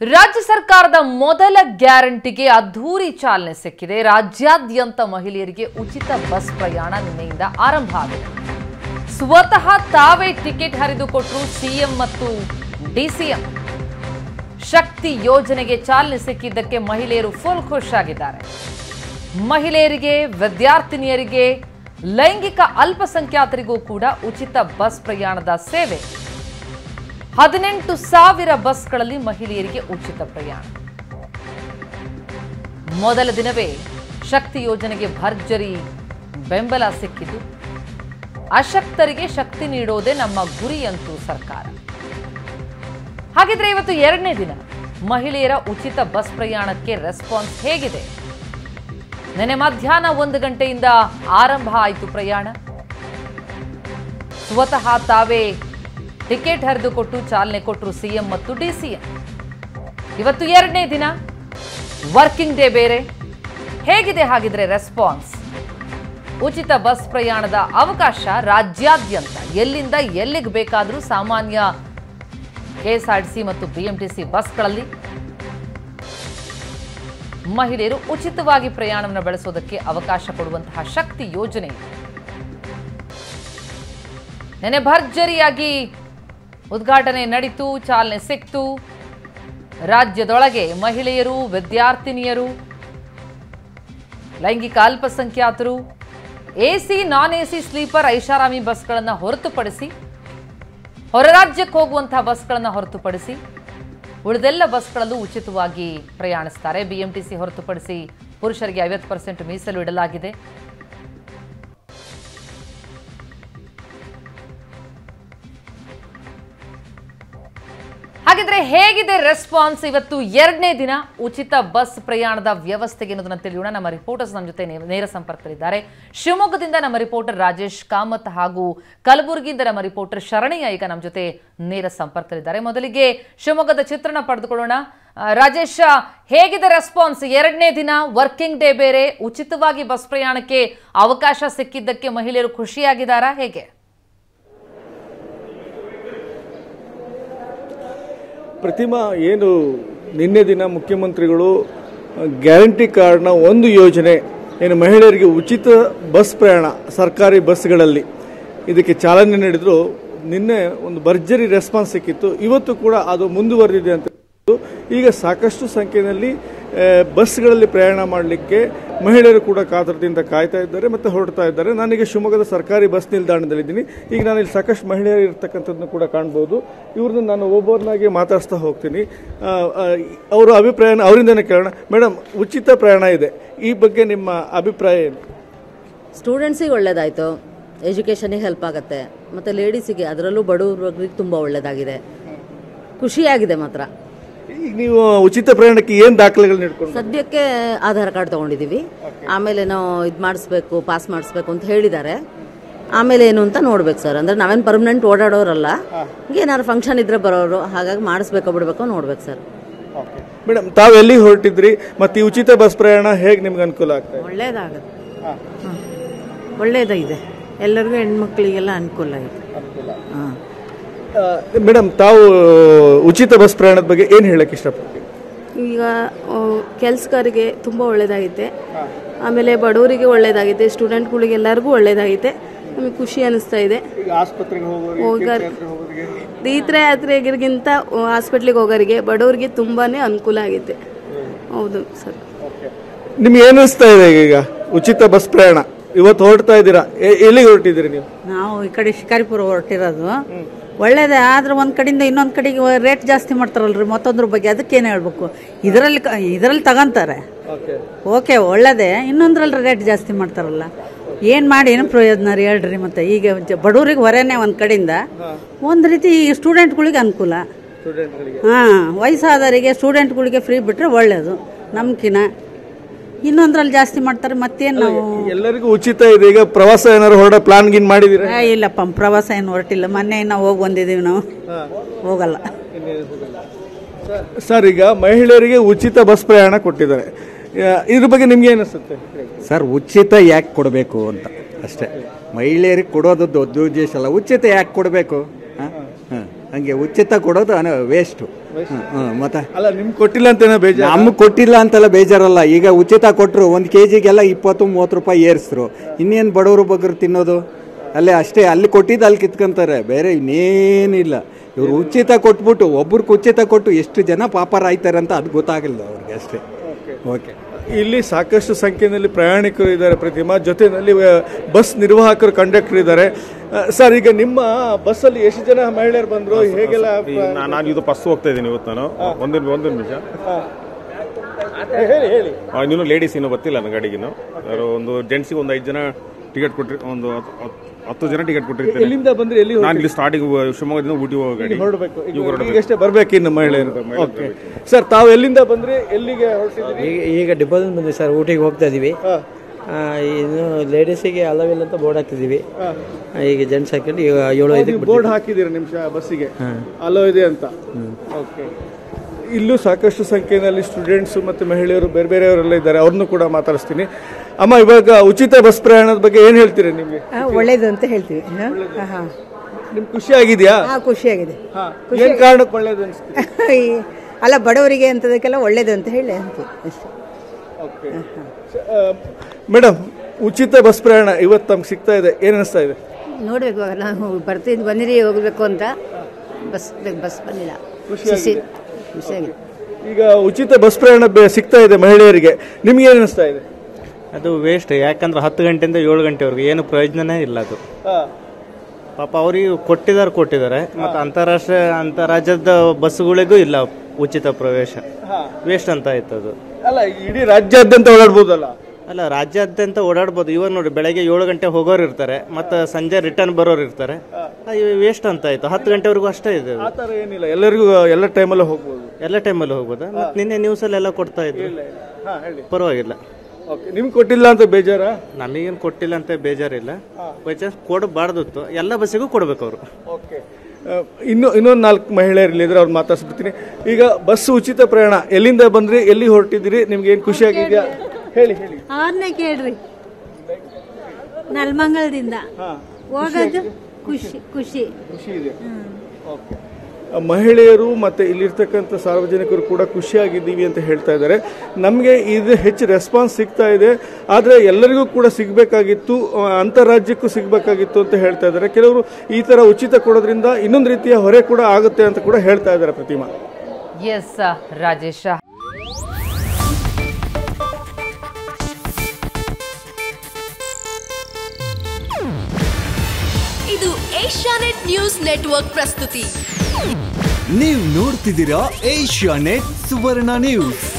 ರಾಜ್ಯ ಸರ್ಕಾರದ ಮೊದಲ ಗ್ಯಾರಂಟಿಗೆ ಅದ್ಧೂರಿ ಚಾಲನೆ ಸಿಕ್ಕಿದೆ ರಾಜ್ಯಾದ್ಯಂತ ಮಹಿಳೆಯರಿಗೆ ಉಚಿತ ಬಸ್ ಪ್ರಯಾಣ ನಿನ್ನೆಯಿಂದ ಆರಂಭ ಆಗಿದೆ ಸ್ವತಃ ತಾವೇ ಟಿಕೆಟ್ ಹರಿದುಕೊಟ್ರು ಸಿಎಂ ಮತ್ತು ಡಿಸಿಎಂ ಶಕ್ತಿ ಯೋಜನೆಗೆ ಚಾಲನೆ ಸಿಕ್ಕಿದ್ದಕ್ಕೆ ಮಹಿಳೆಯರು ಫುಲ್ ಖುಷಿಯಾಗಿದ್ದಾರೆ ಮಹಿಳೆಯರಿಗೆ ವಿದ್ಯಾರ್ಥಿನಿಯರಿಗೆ ಲೈಂಗಿಕ ಅಲ್ಪಸಂಖ್ಯಾತರಿಗೂ ಕೂಡ ಉಚಿತ ಬಸ್ ಪ್ರಯಾಣದ ಸೇವೆ ಹದಿನೆಂಟು ಸಾವಿರ ಬಸ್ಗಳಲ್ಲಿ ಮಹಿಳೆಯರಿಗೆ ಉಚಿತ ಪ್ರಯಾಣ ಮೊದಲ ದಿನವೇ ಶಕ್ತಿ ಯೋಜನೆಗೆ ಭರ್ಜರಿ ಬೆಂಬಲ ಸಿಕ್ಕಿದ್ದು ಅಶಕ್ತರಿಗೆ ಶಕ್ತಿ ನೀಡೋದೇ ನಮ್ಮ ಗುರಿಯಂತೂ ಸರ್ಕಾರ ಹಾಗಿದ್ರೆ ಇವತ್ತು ಎರಡನೇ ದಿನ ಮಹಿಳೆಯರ ಉಚಿತ ಬಸ್ ಪ್ರಯಾಣಕ್ಕೆ ರೆಸ್ಪಾನ್ಸ್ ಹೇಗಿದೆ ನೆನೆ ಮಧ್ಯಾಹ್ನ ಒಂದು ಗಂಟೆಯಿಂದ ಆರಂಭ ಆಯಿತು ಪ್ರಯಾಣ ಸ್ವತಃ ತಾವೇ ಟಿಕೆಟ್ ಹರಿದುಕೊಟ್ಟು ಚಾಲನೆ ಕೊಟ್ಟರು ಸಿಎಂ ಮತ್ತು ಡಿಸಿಎಂ ಇವತ್ತು ಎರಡನೇ ದಿನ ವರ್ಕಿಂಗ್ ಡೇ ಬೇರೆ ಹೇಗಿದೆ ಹಾಗಿದ್ರೆ ರೆಸ್ಪಾನ್ಸ್ ಉಚಿತ ಬಸ್ ಪ್ರಯಾಣದ ಅವಕಾಶ ರಾಜ್ಯಾದ್ಯಂತ ಎಲ್ಲಿಂದ ಎಲ್ಲಿಗೆ ಬೇಕಾದರೂ ಸಾಮಾನ್ಯ ಕೆಎಸ್ಆರ್ಟಿಸಿ ಮತ್ತು ಬಿಎಂಟಿಸಿ ಬಸ್ಗಳಲ್ಲಿ ಮಹಿಳೆಯರು ಉಚಿತವಾಗಿ ಪ್ರಯಾಣವನ್ನು ಬೆಳೆಸೋದಕ್ಕೆ ಅವಕಾಶ ಕೊಡುವಂತಹ ಶಕ್ತಿ ಯೋಜನೆ ಇದು. ನೆನೆ ಭರ್ಜರಿಯಾಗಿ ಉದ್ಘಾಟನೆ ನಡೀತು ಚಾಲನೆ ಸಿಕ್ತು ರಾಜ್ಯದೊಳಗೆ ಮಹಿಳೆಯರು ವಿದ್ಯಾರ್ಥಿನಿಯರು ಲೈಂಗಿಕ ಅಲ್ಪಸಂಖ್ಯಾತರು ಎಸಿ ನಾನ್ ಎಸಿ ಸ್ಲೀಪರ್ ಐಷಾರಾಮಿ ಬಸ್ಗಳನ್ನು ಹೊರತುಪಡಿಸಿ ಹೊರ ರಾಜ್ಯಕ್ಕೆ ಹೋಗುವಂತಹ ಬಸ್ಗಳನ್ನು ಹೊರತುಪಡಿಸಿ ಉಳಿದೆಲ್ಲ ಬಸ್ಗಳಲ್ಲೂ ಉಚಿತವಾಗಿ ಪ್ರಯಾಣಿಸ್ತಾರೆ ಬಿಎಂಟಿಸಿ ಹೊರತುಪಡಿಸಿ ಪುರುಷರಿಗೆ ಐವತ್ತು ಪರ್ಸೆಂಟ್ ಮೀಸಲು ಇಡಲಾಗಿದೆ ಹಾಗಿದ್ರೆ ಹೇಗಿದೆ ರೆಸ್ಪಾನ್ಸ್ ಇವತ್ತು ಎರಡನೇ ದಿನ ಉಚಿತ ಬಸ್ ಪ್ರಯಾಣದ ವ್ಯವಸ್ಥೆಗೆ ಅನ್ನೋದನ್ನ ತಿಳಿಯೋಣ ನಮ್ಮ ರಿಪೋರ್ಟರ್ಸ್ ನಮ್ಮ ಜೊತೆ ನೇ- ನೇರ ಸಂಪರ್ಕದಲ್ಲಿದ್ದಾರೆ ಶಿವಮೊಗ್ಗದಿಂದ ನಮ್ಮ ರಿಪೋರ್ಟರ್ ರಾಜೇಶ್ ಕಾಮತ್ ಹಾಗೂ ಕಲಬುರಗಿಯಿಂದ ನಮ್ಮ ರಿಪೋರ್ಟರ್ ಶರಣಯ್ಯ ಈಗ ನಮ್ಮ ಜೊತೆ ನೇರ ಸಂಪರ್ಕದಲ್ಲಿದ್ದಾರೆ ಮೊದಲಿಗೆ ಶಿವಮೊಗ್ಗದ ಚಿತ್ರಣ ಪಡೆದುಕೊಳ್ಳೋಣ ಆ, ರಾಜೇಶ್ ಹೇಗಿದೆ ರೆಸ್ಪಾನ್ಸ್ ಎರಡನೇ ದಿನ ವರ್ಕಿಂಗ್ ಡೇ ಬೇರೆ ಉಚಿತವಾಗಿ ಬಸ್ ಪ್ರಯಾಣಕ್ಕೆ ಅವಕಾಶ ಸಿಕ್ಕಿದ್ದಕ್ಕೆ ಮಹಿಳೆಯರು ಖುಷಿಯಾಗಿದ್ದಾರಾ ಹೇಗೆ ಪ್ರತಿಮಾ ಏನು ನಿನ್ನೆ ದಿನ ಮುಖ್ಯಮಂತ್ರಿಗಳು ಗ್ಯಾರಂಟಿ ಕಾರ್ಡ್ನ ಒಂದು ಯೋಜನೆ ಏನು ಮಹಿಳೆಯರಿಗೆ ಉಚಿತ ಬಸ್ ಪ್ರಯಾಣ ಸರ್ಕಾರಿ ಬಸ್ಗಳಲ್ಲಿ ಇದಕ್ಕೆ ಚಾಲನೆ ನೀಡಿದ್ರು ನಿನ್ನೆ ಒಂದು ಭರ್ಜರಿ ರೆಸ್ಪಾನ್ಸ್ ಸಿಕ್ಕಿತ್ತು ಇವತ್ತು ಕೂಡ ಅದು ಮುಂದುವರೆದಿದೆ ಅಂತ ಈಗ ಸಾಕಷ್ಟು ಸಂಖ್ಯೆಯಲ್ಲಿ ಆ, ಬಸ್ಗಳಲ್ಲಿ ಪ್ರಯಾಣ ಮಾಡಲಿಕ್ಕೆ ಮಹಿಳೆಯರು ಕೂಡ ಕಾತರದಿಂದ ಕಾಯ್ತಾ ಇದ್ದಾರೆ ಮತ್ತು ಹೊರಡ್ತಾ ಇದ್ದಾರೆ ನಾನೀಗ ಶಿವಮೊಗ್ಗದ ಸರ್ಕಾರಿ ಬಸ್ ನಿಲ್ದಾಣದಲ್ಲಿದ್ದೀನಿ ಈಗ ನಾನು ಇಲ್ಲಿ ಸಾಕಷ್ಟು ಮಹಿಳೆಯರು ಇರ್ತಕ್ಕಂಥದ್ದನ್ನು ಕೂಡ ಕಾಣ್ಬೋದು ಇವ್ರನ್ನ ನಾನು ಒಬ್ಬೊಬ್ಬರನ್ನಾಗಿ ಮಾತಾಡಿಸ್ತಾ ಹೋಗ್ತೀನಿ ಆ, ಆ, ಅವರ ಅಭಿಪ್ರಾಯ ಅವರಿಂದನೇ ಕೇಳೋಣ ಮೇಡಮ್ ಉಚಿತ ಪ್ರಯಾಣ ಇದೆ ಈ ಬಗ್ಗೆ ನಿಮ್ಮ ಅಭಿಪ್ರಾಯ ಏನು ಸ್ಟೂಡೆಂಟ್ಸಿಗೆ ಒಳ್ಳೇದಾಯಿತು ಎಜುಕೇಷನಿಗೆ ಹೆಲ್ಪ್ ಆಗುತ್ತೆ ಮತ್ತು ಲೇಡೀಸಿಗೆ ಅದರಲ್ಲೂ ಬಡವರಿಗೆ ತುಂಬ ಒಳ್ಳೇದಾಗಿದೆ ಖುಷಿಯಾಗಿದೆ ಮಾತ್ರ ಈಗ ನೀವು ಉಚಿತ ಪ್ರಯಾಣಕ್ಕೆ ಏನು ದಾಖಲೆಗಳನ್ನ ಇಟ್ಕೊಂಡು ಸದ್ಯಕ್ಕೆ ಆಧಾರ್ ಕಾರ್ಡ್ ತೊಗೊಂಡಿದ್ದೀವಿ ಆಮೇಲೆ ನಾವು ಇದು ಮಾಡಿಸ್ಬೇಕು ಪಾಸ್ ಮಾಡಿಸ್ಬೇಕು ಅಂತ ಹೇಳಿದ್ದಾರೆ ಆಮೇಲೆ ಏನು ಅಂತ ನೋಡ್ಬೇಕು ಸರ್ ಅಂದರೆ ನಾವೇನು ಪರ್ಮನೆಂಟ್ ಓಡಾಡೋರಲ್ಲ ಏನಾದ್ರು ಫಂಕ್ಷನ್ ಇದ್ರೆ ಬರೋರು ಹಾಗಾಗಿ ಮಾಡಿಸ್ಬೇಕೋ ಬಿಡಬೇಕೋ ನೋಡ್ಬೇಕು ಸರ್ ಮೇಡಮ್ ತಾವು ಎಲ್ಲಿ ಹೊರಟಿದ್ರಿ ಮತ್ತು ಈ ಉಚಿತ ಬಸ್ ಪ್ರಯಾಣ ಹೇಗೆ ನಿಮ್ಗೆ ಅನುಕೂಲ ಆಗ್ತಾ ಇದೆ ಒಳ್ಳೇದಾಗುತ್ತೆ ಹಾಂ ಒಳ್ಳೇದಿದೆ ಎಲ್ಲರಿಗೂ ಹೆಣ್ಮಕ್ಳಿಗೆಲ್ಲ ಅನುಕೂಲ ಇದೆ ಹಾಂ ಮೇಡಮ್ ತಾವು ಉಚಿತ ಬಸ್ ಪ್ರಯಾಣದ ಬಗ್ಗೆ ಏನು ಹೇಳಕ್ ಇಷ್ಟಪಡ್ತೀವಿ ಈಗ ಕೆಲಸಗಾರಿಗೆ ತುಂಬ ಒಳ್ಳೆಯದಾಗಿದೆ ಆಮೇಲೆ ಬಡವರಿಗೆ ಒಳ್ಳೆಯದಾಗಿದೆ ಸ್ಟೂಡೆಂಟ್ಗಳಿಗೆ ಎಲ್ಲರಿಗೂ ಒಳ್ಳೆಯದಾಗಿದೆ ನಮಗೆ ಖುಷಿ ಅನಿಸ್ತಾ ಇದೆ ಈಗ ಆಸ್ಪತ್ರೆಗೆ ಹೋಗೋರ್ ತೀರ್ಥಯಾತ್ರೆಗಿರಿಗಿಂತ ಹಾಸ್ಪಿಟ್ಲಿಗೆ ಹೋಗೋರಿಗೆ ಬಡವರಿಗೆ ತುಂಬಾ ಅನುಕೂಲ ಆಗಿದೆ ಹೌದು ಸರ್ ನಿಮ್ಗೆ ಏನು ಅನಿಸ್ತಾ ಇದೆ ಈಗ ಉಚಿತ ಬಸ್ ಪ್ರಯಾಣ ಇವತ್ತು ಹೊರಡ್ತಾ ಇದ್ದೀರಾ ಎ- ಎಲ್ಲಿಗೆ ಹೊರಟಿದ್ದೀರಿ ನೀವು ನಾವು ಈ ಕಡೆ ಶಿಕಾರಿಪುರ ಹೊರಟಿರೋದು ಒಳ್ಳೇದೇ ಆದ್ರೆ ಒಂದು ಕಡೆಯಿಂದ ಇನ್ನೊಂದು ಕಡೆಗೆ ರೇಟ್ ಜಾಸ್ತಿ ಮಾಡ್ತಾರಲ್ರಿ ಮತ್ತೊಂದ್ರ ಬಗ್ಗೆ ಅದಕ್ಕೇನು ಹೇಳ್ಬೇಕು ಇದರಲ್ಲಿ ಇದರಲ್ಲಿ ತಗೊಂತಾರೆ ಓಕೆ ಒಳ್ಳೇದೇ ಇನ್ನೊಂದ್ರಲ್ಲಿ ರೇಟ್ ಜಾಸ್ತಿ ಮಾಡ್ತಾರಲ್ಲ ಏನು ಮಾಡಿ ಏನು ಪ್ರಯೋಜನ ರೀ ಹೇಳ್ರಿ ಮತ್ತೆ ಈಗ ಜ- ಬಡವ್ರಿಗೆ ಹೊರೆನೇ ಒಂದು ಕಡೆಯಿಂದ ಒಂದು ರೀತಿ ಈ ಸ್ಟೂಡೆಂಟ್ಗಳಿಗೆ ಅನುಕೂಲ ಹಾಂ ವಯಸ್ಸಾದವರಿಗೆ ಸ್ಟೂಡೆಂಟ್ಗಳಿಗೆ ಫ್ರೀ ಬಿಟ್ಟರೆ ಒಳ್ಳೆಯದು ನಮ್ಕಿನ ಇನ್ನೊಂದ್ರಲ್ಲಿ ಜಾಸ್ತಿ ಮಾಡ್ತಾರೆ ಮತ್ತೇನು ನಾವು ಎಲ್ಲರಿಗೂ ಉಚಿತ ಇದೆ ಈಗ ಪ್ರವಾಸ ಏನಾದ್ರು ಹೊರಡೋ ಪ್ಲಾನ್ ಗಿನ್ ಮಾಡಿದ್ದೀರಾ ಏ, ಇಲ್ಲಪ್ಪ ಪ್ರವಾಸ ಏನು ಹೊರಟಿಲ್ಲ ಮೊನ್ನೆ ನಾವು ಹೋಗಿ ಬಂದಿದ್ದೀವಿ ನಾವು ಹೋಗಲ್ಲ ಸರ್ ಈಗ ಮಹಿಳೆಯರಿಗೆ ಉಚಿತ ಬಸ್ ಪ್ರಯಾಣ ಕೊಟ್ಟಿದ್ದಾರೆ ಯಾ- ಇದ್ರ ಬಗ್ಗೆ ನಿಮ್ಗೆ ಏನು ಅನಿಸುತ್ತೆ ಸರ್ ಉಚಿತ ಯಾಕೆ ಕೊಡಬೇಕು ಅಂತ ಅಷ್ಟೇ ಮಹಿಳೆಯರಿಗೆ ಕೊಡೋದು ದೊಡ್ಡ ಉದ್ದೇಶ ಅಲ್ಲ ಉಚಿತ ಯಾಕೆ ಕೊಡಬೇಕು ಹಂಗೆ ಉಚಿತ ಕೊಡೋದು ವೇಸ್ಟು ಹ್ಞೂ ಮತ್ತೆ ಅಲ್ಲ ನಿಮ್ಗೆ ಕೊಟ್ಟಿಲ್ಲ ಅಂತೇನೋ ಬೇಜಾರು ನಮ್ಗೆ ಕೊಟ್ಟಿಲ್ಲ ಅಂತೆಲ್ಲ ಬೇಜಾರಲ್ಲ ಈಗ ಉಚಿತ ಕೊಟ್ಟರು ಒಂದು ಕೆ ಜಿಗೆಲ್ಲ ಇಪ್ಪತ್ತು ಮೂವತ್ತು ರೂಪಾಯಿ ಏರಿಸಿದ್ರು ಇನ್ನೇನು ಬಡವರು ಬಗ್ಗರು ತಿನ್ನೋದು ಅಲ್ಲೇ ಅಷ್ಟೇ ಅಲ್ಲಿ ಕೊಟ್ಟಿದ್ದು ಅಲ್ಲಿ ಕಿತ್ಕೊಂತಾರೆ ಬೇರೆ ಇನ್ನೇನಿಲ್ಲ ಇವರು ಉಚಿತ ಕೊಟ್ಬಿಟ್ಟು ಒಬ್ರಿಗೆ ಉಚಿತ ಕೊಟ್ಟು ಎಷ್ಟು ಜನ ಪಾಪಾರ ಆಯ್ತಾರೆ ಅಂತ ಅದು ಗೊತ್ತಾಗಿಲ್ಲ ಅವ್ರಿಗೆ ಅಷ್ಟೇ ಓಕೆ ಇಲ್ಲಿ ಸಾಕಷ್ಟು ಸಂಖ್ಯೆಯಲ್ಲಿ ಪ್ರಯಾಣಿಕರು ಇದ್ದಾರೆ ಪ್ರತಿಮಾ ಜೊತೆಯಲ್ಲಿ ಆ, ಬಸ್ ನಿರ್ವಾಹಕರು ಕಂಡಕ್ಟರ್ ಇದ್ದಾರೆ ಆ, ಸರ್ ಈಗ ನಿಮ್ಮ ಬಸ್ಸಲ್ಲಿ ಎಷ್ಟು ಜನ ಮಹಿಳೆಯರು ಬಂದ್ರು ಹೇಗೆಲ್ಲ ನಾ- ನಾನು ಇದು ಫಸ್ಟ್ ಹೋಗ್ತಾ ಇದ್ದೀನಿ ಇವತ್ತು ನಾನು ಒಂದೊಂದು ಒಂದು ನಿಮಿಷ ಹೇಳಿ ಹೇಳಿ ಆ, ಇನ್ನೂ ಲೇಡೀಸ್ ಇನ್ನೂ ಗೊತ್ತಿಲ್ಲ ನನ್ನ ಗಾಡಿಗಿನ್ನು ಯಾರು ಒಂದು ಜೆಂಟ್ಸಿಗೆ ಒಂದು ಐದು ಜನ ಟಿಕೆಟ್ ಕೊಟ್ಟಿರಿ ಒಂದು ಹತ್ತು- ಹತ್ತು- ಹತ್ತು ಜನ ಟಿಕೆಟ್ ಕೊಟ್ಟಿರ್ತಾರೆ ಎಲ್ಲಿಂದ ಬಂದ್ರೆ ಎಲ್ಲಿ ನಾನು ಇಲ್ಲಿ ಸ್ಟಾರ್ಟಿಂಗ್ ಶಿವಮೊಗ್ಗದಿಂದ ಊಟಿ ಹೋಗೋ ಗಾಡಿ ಹೊರಡಬೇಕು ಇವಾಗ ಹೊರಡ್ಬೇಕು. ಈಗಷ್ಟೇ ಬರ್ಬೇಕು ಇನ್ನು ಮಹಿಳೆಯರು ಓಕೆ ಸರ್ ತಾವು ಎಲ್ಲಿಂದ ಬಂದ್ರೆ ಎಲ್ಲಿಗೆ ಹೊರಟಿದ್ದೀರಿ ಈಗ ಈಗ ಡಿಪೋದಿಂದ ಬಂದಿವಿ ಸರ್ ಊಟಿಗೆ ಹೋಗ್ತಾ ಇದೀವಿ ಆ, ಇನ್ನು ಲೇಡೀಸಿಗೆ ಅಲವಿಲ್ಲ ಅಂತ ಬೋರ್ಡ್ ಹಾಕ್ತಿದ್ದೀವಿ ಈಗ ಜೆಂಟ್ಸ್ ಹಾಕೊಂಡು ಈಗ ಏಳು ಐದಕ್ಕೆ ಬೋರ್ಡ್ ಹಾಕಿದ್ದೀರಿ ನಿಮಿಷ ಬಸ್ಸಿಗೆ ಅಲೋ ಇದೆ ಅಂತ ಓಕೆ ಇಲ್ಲೂ ಸಾಕಷ್ಟು ಸಂಖ್ಯೆಯಲ್ಲಿ ಸ್ಟೂಡೆಂಟ್ಸ್ ಮತ್ತು ಮಹಿಳೆಯರು ಬೇರೆ ಬೇರೆಯವರೆಲ್ಲ ಇದ್ದಾರೆ ಅವ್ರನ್ನೂ ಕೂಡ ಮಾತಾಡಿಸ್ತೀನಿ ಅಮ್ಮ ಇವಾಗ ಉಚಿತ ಬಸ್ ಪ್ರಯಾಣದ ಬಗ್ಗೆ ಏನು ಹೇಳ್ತೀರಿ ನಿಮಗೆ ಒಳ್ಳೇದು ಅಂತ ಹೇಳ್ತೀವಿ ಹಾಂ ನಿಮ್ಗೆ ಖುಷಿ ಆಗಿದೆಯಾ ಖುಷಿಯಾಗಿದೆ ಏನು ಕಾರಣಕ್ಕೆ ಒಳ್ಳೇದು ಅನಿಸ್ತು ಈ- ಅಲ್ಲ ಬಡವರಿಗೆ ಅಂತದಕ್ಕೆಲ್ಲ ಒಳ್ಳೇದು ಅಂತ ಹೇಳಿ ಅಂತೀವಿ ಅಷ್ಟೇ ಓಕೆ ಮೇಡಮ್ ಉಚಿತ ಬಸ್ ಪ್ರಯಾಣ ಇವತ್ತು ತಮ್ಗೆ ಸಿಗ್ತಾ ಇದೆ ಏನು ಅನಿಸ್ತಾ ಇದೆ ನೋಡಬೇಕು ನಾವು ಬರ್ತಿದ್ದು ಬಂದಿರಿ ಹೋಗಬೇಕು ಅಂತ ಬಸ್ ಬಸ್ ಬಂದಿಲ್ಲ ಖುಷಿಯಾಗಿದೆ. ಖುಷಿಯಾಗಿದೆ ಈಗ ಉಚಿತ ಬಸ್ ಪ್ರಯಾಣ ಬೆ- ಸಿಗ್ತಾ ಇದೆ ಮಹಿಳೆಯರಿಗೆ ನಿಮ್ಗೆ ಏನು ಅನಿಸ್ತಾ ಇದೆ ಅದು ವೇಸ್ಟ್ ಯಾಕಂದ್ರೆ ಹತ್ತು ಗಂಟೆಯಿಂದ ಏಳು ಗಂಟೆವರೆಗೆ ಏನು ಪ್ರಯೋಜನನೇ ಇಲ್ಲ ಅದು ಪಾಪ ಅವ್ರಿಗೆ ಕೊಟ್ಟಿದ್ದಾರೆ ಕೊಟ್ಟಿದ್ದಾರೆ ಮತ್ತು ಅಂತಾರಾಷ್ಟ್ರೀಯ ಅಂತಾರಾಜ್ಯದ ಬಸ್ಗಳಿಗೂ ಇಲ್ಲ ಉಚಿತ ಪ್ರವೇಶ ವೇಸ್ಟ್ ಅಂತ ಆಯ್ತು ಅದು ಅಲ್ಲ ಇಡೀ ರಾಜ್ಯಾದ್ಯಂತ ಓಡಾಡ್ಬೋದಲ್ಲ ಅಲ್ಲ ರಾಜ್ಯಾದ್ಯಂತ ಓಡಾಡ್ಬೋದು ಇವಾಗ ನೋಡಿ ಬೆಳಗ್ಗೆ ಏಳು ಗಂಟೆ ಹೋಗೋರು ಇರ್ತಾರೆ ಮತ್ತು ಸಂಜೆ ರಿಟರ್ನ್ ಬರೋರು ಇರ್ತಾರೆ ವೇಸ್ಟ್ ಅಂತ ಆಯ್ತು ಹತ್ತು ಗಂಟೆವರೆಗೂ ಅಷ್ಟೇ ಇದೆ ಅದು. ಆ ಥರ ಏನಿಲ್ಲ ಎಲ್ಲರಿಗೂ ಎಲ್ಲ ಟೈಮಲ್ಲೂ ಹೋಗ್ಬೋದು ಎಲ್ಲ ಟೈಮಲ್ಲಿ ಹೋಗ್ಬೋದಾ ಮತ್ತು ನಿನ್ನೆ ನ್ಯೂಸಲ್ಲಿ ಎಲ್ಲ ಕೊಡ್ತಾ ಇದ್ರು ಹಾಂ ಹೇಳಿ ಪರವಾಗಿಲ್ಲ ಓಕೆ ನಿಮ್ಗೆ ಕೊಟ್ಟಿಲ್ಲ ಅಂತ ಬೇಜಾರಾ ನಮಗೇನು ಕೊಟ್ಟಿಲ್ಲ ಅಂತ ಬೇಜಾರಿಲ್ಲ ಬೈ ಚಾನ್ಸ್ ಕೊಡಬಾರ್ದಿತ್ತು ಎಲ್ಲ ಬಸ್ಸಿಗೂ ಕೊಡ್ಬೇಕು ಅವರು ಓಕೆ ಇನ್ನು ಇನ್ನೊಂದು ನಾಲ್ಕು ಮಹಿಳೆಯರು ಇಲ್ಲಿದ್ರೆ ಅವ್ರು ಮಾತಾಡ್ಸ್ಬಿಡ್ತೀನಿ ಈಗ ಬಸ್ ಉಚಿತ ಪ್ರಯಾಣ ಎಲ್ಲಿಂದ ಬಂದ್ರಿ ಎಲ್ಲಿ ಹೊರಟಿದ್ದೀರಿ ನಿಮ್ಗೆ ಏನು ಖುಷಿ ಆಗಿದೆಯಾ ಹೇಳಿ ಹೇಳಿ ಅವ್ರನ್ನೇ ಕೇಳ್ರಿ ನೆಲಮಂಗಲದಿಂದ ಹೋಗೋದು ಖುಷಿ ಖುಷಿ ಖುಷಿ ಇದೆ ಓಕೆ ಮಹಿಳೆಯರು ಮತ್ತು ಇಲ್ಲಿರ್ತಕ್ಕಂಥ ಸಾರ್ವಜನಿಕರು ಕೂಡ ಖುಷಿಯಾಗಿದ್ದೀವಿ ಅಂತ ಹೇಳ್ತಾ ಇದ್ದಾರೆ ನಮಗೆ ಇದು ಹೆಚ್ಚು ರೆಸ್ಪಾನ್ಸ್ ಸಿಗ್ತಾ ಇದೆ ಆದರೆ ಎಲ್ಲರಿಗೂ ಕೂಡ ಸಿಗಬೇಕಾಗಿತ್ತು ಅಂತಾರಾಜ್ಯಕ್ಕೂ ಸಿಗಬೇಕಾಗಿತ್ತು ಅಂತ ಹೇಳ್ತಾ ಇದ್ದಾರೆ ಕೆಲವರು ಈ ಥರ ಉಚಿತ ಕೊಡೋದ್ರಿಂದ ಇನ್ನೊಂದು ರೀತಿಯ ಹೊರೆ ಕೂಡ ಆಗುತ್ತೆ ಅಂತ ಕೂಡ ಹೇಳ್ತಾ ಇದ್ದಾರೆ ಪ್ರತಿಮಾ ಎಸ್ ರಾಜೇಶ ಇದು ಏಷ್ಯಾನೆಟ್ ನ್ಯೂಸ್ ನೆಟ್ವರ್ಕ್ ಪ್ರಸ್ತುತಿ ನೀವು ನೋಡ್ತಿದ್ದೀರಾ ಏಷ್ಯಾ ನೆಟ್ ಸುವರ್ಣ ನ್ಯೂಸ್